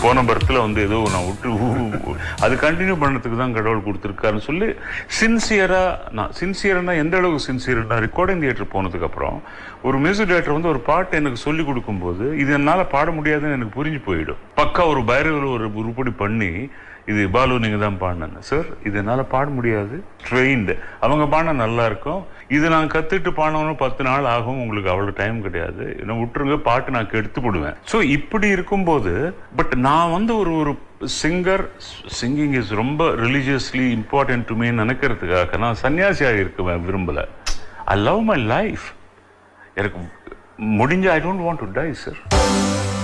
போன பர்த்தில் வந்து ஏதோ நான் விட்டு ஊ, ஊ, அது கண்டினியூ பண்ணுறதுக்கு தான் கடவுள் கொடுத்துருக்காருன்னு சொல்லி சின்சியராக நான் சின்சியர்னா எந்த அளவுக்கு சின்சியர்னா ரெக்கார்டிங் தியேட்டர் போனதுக்கப்புறம் ஒரு மியூசிக் டைரக்டர் வந்து ஒரு பாட்டு எனக்கு சொல்லி கொடுக்கும்போது இது என்னால் பாட முடியாதுன்னு எனக்கு புரிஞ்சு போயிடும் பக்கா ஒரு பைரவில் ஒரு உருப்படி பண்ணி இது பாலு நீங்கள் தான் பாடினேன் சார் இது என்னால் பாட முடியாது ட்ரெயின்டு அவங்க பாடினா நல்லா இருக்கும் இது நான் கற்றுட்டு பாடணும்னு பத்து நாள் ஆகும் உங்களுக்கு அவ்வளோ டைம் கிடையாது என்ன விட்டுருங்க பாட்டு நான் கெடுத்து போடுவேன் ஸோ இப்படி இருக்கும்போது பட் நான் வந்து ஒரு ஒரு சிங்கர் சிங்கிங் இஸ் ரொம்ப ரிலீஜியஸ்லி இம்பார்ட்டன்ட் டு மீ நினைக்கிறதுக்காக நான் சன்னியாசியாக இருக்குவேன் விரும்பலை ஐ லவ் மை லைஃப் எனக்கு முடிஞ்ச I don't want to die sir